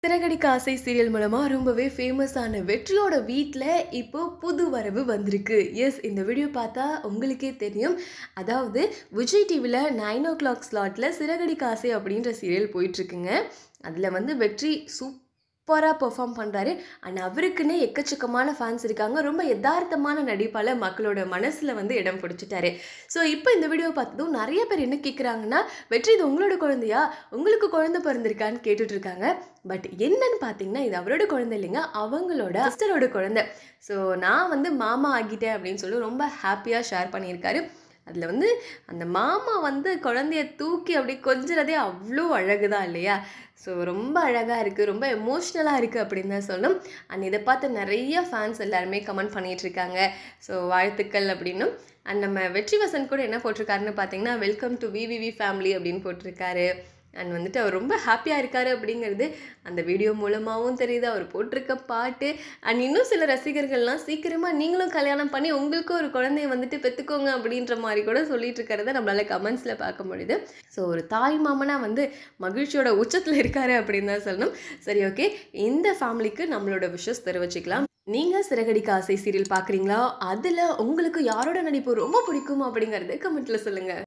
சிறகடிக்க ஆசை சீரியல் மூலமாக ரொம்பவே ஃபேமஸான வெற்றியோட வீட்டில் இப்போ புது வரவு வந்திருக்கு எஸ் இந்த வீடியோ பார்த்தா உங்களுக்கே தெரியும் அதாவது விஜய் டிவியில் நைன் ஓ கிளாக் ஸ்லாட்டில் சிறகடிக்க ஆசை அப்படின்ற சீரியல் போயிட்டுருக்குங்க அதில் வந்து வெற்றி சூப்பராக பெர்ஃபார்ம் பண்ணுறாரு அண்ட் அவருக்குன்னே எக்கச்சக்கமான ஃபேன்ஸ் இருக்காங்க ரொம்ப யதார்த்தமான நடிப்பால் மக்களோட மனசில் வந்து இடம் பிடிச்சிட்டாரு ஸோ இப்போ இந்த வீடியோ பார்த்ததும் நிறைய பேர் என்ன கேட்குறாங்கன்னா வெற்றி இது உங்களோட குழந்தையா உங்களுக்கு குழந்தை பிறந்திருக்கான்னு கேட்டுட்டு இருக்காங்க பட் என்னன்னு பார்த்தீங்கன்னா இது அவரோட குழந்தை இல்லைங்க அவங்களோட சிஸ்டரோட குழந்தை ஸோ நான் வந்து மாமா ஆகிட்டேன் அப்படின்னு சொல்லி ரொம்ப ஹாப்பியாக ஷேர் பண்ணியிருக்காரு அதில் வந்து அந்த மாமா வந்து குழந்தைய தூக்கி அப்படி கொஞ்சிறதே அவ்வளோ அழகு தான் இல்லையா ஸோ ரொம்ப அழகாக இருக்குது ரொம்ப எமோஷ்னலாக இருக்குது அப்படின்னு தான் சொல்லணும் அண்ட் இதை பார்த்து நிறைய ஃபேன்ஸ் எல்லாருமே கமெண்ட் பண்ணிகிட்டு இருக்காங்க ஸோ வாழ்த்துக்கள் அப்படின்னும் அண்ட் நம்ம வெற்றி வசந்த் கூட என்ன போட்டிருக்காருன்னு பார்த்தீங்கன்னா வெல்கம் டு விவிவி ஃபேமிலி அப்படின்னு போட்டிருக்காரு அண்ட் வந்துட்டு அவர் ரொம்ப ஹாப்பியாக இருக்காரு அப்படிங்கிறது அந்த வீடியோ மூலமாகவும் தெரியுது அவர் போட்டிருக்க பாட்டு அண்ட் இன்னும் சில ரசிகர்கள்லாம் சீக்கிரமாக நீங்களும் கல்யாணம் பண்ணி உங்களுக்கும் ஒரு குழந்தைய வந்துட்டு பெற்றுக்கோங்க அப்படின்ற மாதிரி கூட சொல்லிட்டு இருக்கிறத நம்மளால் கமெண்ட்ஸில் பார்க்க முடியுது ஸோ ஒரு தாய் மாமனாக வந்து மகிழ்ச்சியோட உச்சத்தில் இருக்காரு அப்படின்னு தான் சொல்லணும் சரி ஓகே இந்த ஃபேமிலிக்கு நம்மளோட விஷஸ் தெரிவிச்சுக்கலாம் நீங்கள் சிறகடிக்க ஆசை சீரியல் பார்க்குறீங்களா அதில் உங்களுக்கு யாரோட நடிப்பு ரொம்ப பிடிக்கும் அப்படிங்கிறது கமெண்ட்டில் சொல்லுங்கள்